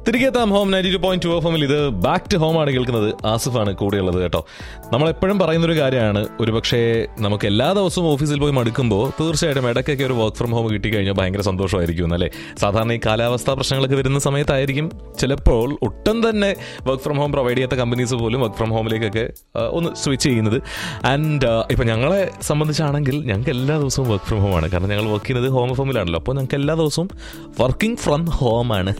തിരികെ എത്താം home ninety two point two F എമ്മിൽ ഇത് ബാക്ക് ടു ഹോം ആണ് കേൾക്കുന്നത് ആസിഫാണ് കൂടെയുള്ളത് കേട്ടോ നമ്മൾ എപ്പോഴും പറയുന്നൊരു കാര്യമാണ് ഒരുപക്ഷേ നമുക്ക് എല്ലാ ദിവസവും ഓഫീസിൽ പോയി മടുക്കുമ്പോൾ തീർച്ചയായിട്ടും ഇടയ്ക്കൊക്കെ ഒരു വർക്ക് ഫ്രം ഹോം കിട്ടിക്കഴിഞ്ഞാൽ ഭയങ്കര സന്തോഷമായിരിക്കും അല്ലേ സാധാരണ ഈ കാലാവസ്ഥാ പ്രശ്നങ്ങളൊക്കെ വരുന്ന സമയത്തായിരിക്കും ചിലപ്പോൾ ഒട്ടും തന്നെ വർക്ക് ഫ്രം ഹോം പ്രൊവൈഡ് ചെയ്യാത്ത കമ്പനീസ് പോലും വർക്ക് ഫ്രം ഹോമിലേക്കൊക്കെ ആ, ഒന്ന് സ്വിച്ച് ചെയ്യുന്നത് ആൻഡ് ഇപ്പം ഞങ്ങളെ സംബന്ധിച്ചാണെങ്കിൽ ഞങ്ങൾക്ക് എല്ലാ ദിവസവും വർക്ക് ഫ്രം ഹോം ആണ് കാരണം ഞങ്ങൾ വർക്ക് ചെയ്യുന്നത് ഹോം ഹോമിലാണല്ലോ അപ്പോൾ ഞങ്ങൾക്ക് എല്ലാ ദിവസവും വർക്കിംഗ് ഫ്രം ഹോം ആണ്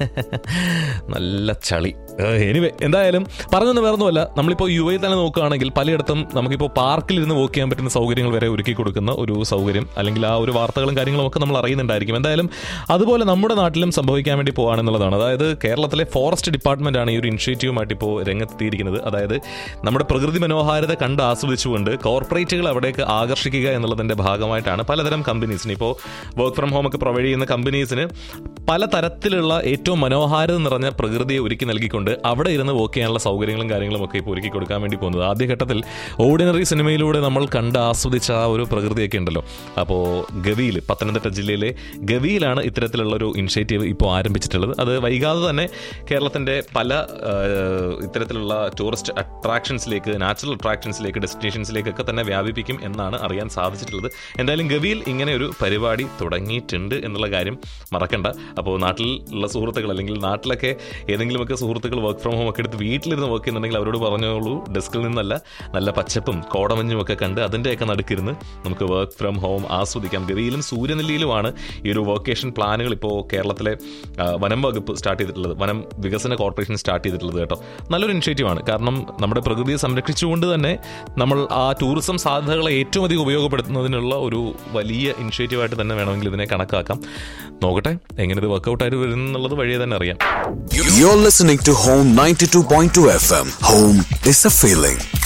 നല്ല ചളി എനിവേ എന്തായാലും പറഞ്ഞൊന്നും വേറൊന്നുമല്ല നമ്മളിപ്പോൾ യു എ തന്നെ നോക്കുകയാണെങ്കിൽ പലയിടത്തും നമുക്കിപ്പോൾ പാർക്കിൽ ഇരുന്ന് വർക്ക് ചെയ്യാൻ പറ്റുന്ന സൗകര്യങ്ങൾ വരെ ഒരുക്കി കൊടുക്കുന്ന ഒരു സൗകര്യം അല്ലെങ്കിൽ ആ ഒരു വാർത്തകളും കാര്യങ്ങളും ഒക്കെ നമ്മൾ അറിയുന്നുണ്ടായിരിക്കും എന്തായാലും അതുപോലെ നമ്മുടെ നാട്ടിലും സംഭവിക്കാൻ വേണ്ടി പോവാണെന്നുള്ളതാണ് അതായത് കേരളത്തിലെ ഫോറസ്റ്റ് ഡിപ്പാർട്ട്മെന്റ് ആണ് ഈ ഒരു ഇനിഷ്യേറ്റീവുമായിട്ട് ഇപ്പോൾ രംഗത്തെത്തിയിരിക്കുന്നത് അതായത് നമ്മുടെ പ്രകൃതി മനോഹാരിത കണ്ട് ആസ്വദിച്ചുകൊണ്ട് കോർപ്പറേറ്റുകൾ അവിടേക്ക് ആകർഷിക്കുക എന്നുള്ളതിന്റെ ഭാഗമായിട്ടാണ് പലതരം കമ്പനീസിന് ഇപ്പോൾ വർക്ക് ഫ്രം ഹോം ഒക്കെ പ്രൊവൈഡ് ചെയ്യുന്ന കമ്പനീസിന് പല തരത്തിലുള്ള ഏറ്റവും മനോഹാരിത നിറഞ്ഞ പ്രകൃതിയെ ഒരുക്കി നൽകിക്കൊണ്ട് അവിടെ ഇരുന്ന് വർക്ക് ചെയ്യാനുള്ള സൗകര്യങ്ങളും കാര്യങ്ങളും ഒക്കെ ഇപ്പോൾ ഒരുക്കി കൊടുക്കാൻ വേണ്ടി പോകുന്നത് ആദ്യഘട്ടത്തിൽ ഓർഡിനറി സിനിമയിലൂടെ നമ്മൾ കണ്ട് ആസ്വദിച്ച ആ ഒരു പ്രകൃതിയൊക്കെ ഉണ്ടല്ലോ അപ്പോൾ ഗവിയിൽ പത്തനംതിട്ട ജില്ലയിലെ ഗവിയിലാണ് ഇത്തരത്തിലുള്ള ഒരു ഇനിഷ്യേറ്റീവ് ഇപ്പോൾ ആരംഭിച്ചിട്ടുള്ളത് അത് വൈകാതെ തന്നെ കേരളത്തിൻ്റെ പല ആ, ഇത്തരത്തിലുള്ള ടൂറിസ്റ്റ് അട്രാക്ഷൻസിലേക്ക് നാച്ചുറൽ അട്രാക്ഷൻസിലേക്ക് ഡെസ്റ്റിനേഷൻസിലേക്കൊക്കെ തന്നെ വ്യാപിപ്പിക്കും എന്നാണ് അറിയാൻ സാധിച്ചിട്ടുള്ളത് എന്തായാലും ഗവിയിൽ ഇങ്ങനെ ഒരു പരിപാടി തുടങ്ങിയിട്ടുണ്ട് എന്നുള്ള കാര്യം മറക്കണ്ട അപ്പോൾ നാട്ടിൽ ഉള്ള സുഹൃത്തുക്കൾ അല്ലെങ്കിൽ നാട്ടിലൊക്കെ ഏതെങ്കിലുമൊക്കെ സുഹൃത്തുക്കൾ വർക്ക് ഫ്രം ഹോം ഒക്കെ എടുത്ത് വീട്ടിലിരുന്ന് വർക്ക് ചെയ്യുന്നുണ്ടെങ്കിൽ അവരോട് പറഞ്ഞോളൂ ഡെസ്കിൽ നിന്നല്ല നല്ല പച്ചപ്പും കോടമഞ്ഞും ഒക്കെ കണ്ട് അതിൻ്റെയൊക്കെ നടുക്കിരുന്ന് നമുക്ക് വർക്ക് ഫ്രം ഹോം ആസ്വദിക്കാം ഗവിയിലും സൂര്യനെല്ലിയിലുമാണ് ഈ ഒരു വർക്കേഷൻ പ്ലാനുകൾ ഇപ്പോൾ കേരളത്തിലെ ആ, വനം വകുപ്പ് സ്റ്റാർട്ട് ചെയ്തിട്ടുള്ളത് വനം വികസന കോർപ്പറേഷൻ സ്റ്റാർട്ട് ചെയ്തിട്ടുള്ളത് കേട്ടോ നല്ലൊരു ഇനിഷ്യേറ്റീവാണ് കാരണം നമ്മുടെ പ്രകൃതിയെ സംരക്ഷിച്ചുകൊണ്ട് തന്നെ നമ്മൾ ആ ടൂറിസം സാധ്യതകളെ ഏറ്റവും അധികം ഉപയോഗപ്പെടുത്തുന്നതിനുള്ള ഒരു വലിയ ഇനിഷ്യേറ്റീവായിട്ട് തന്നെ വേണമെങ്കിൽ ഇതിനെ കണക്കാക്കാം നോക്കട്ടെ എങ്ങനെ ഇത് വർക്കൗട്ടായിട്ട് വരുന്നുള്ളത് വഴിയെ തന്നെ അറിയാം You're listening to Home 92.2 FM. Home is a feeling.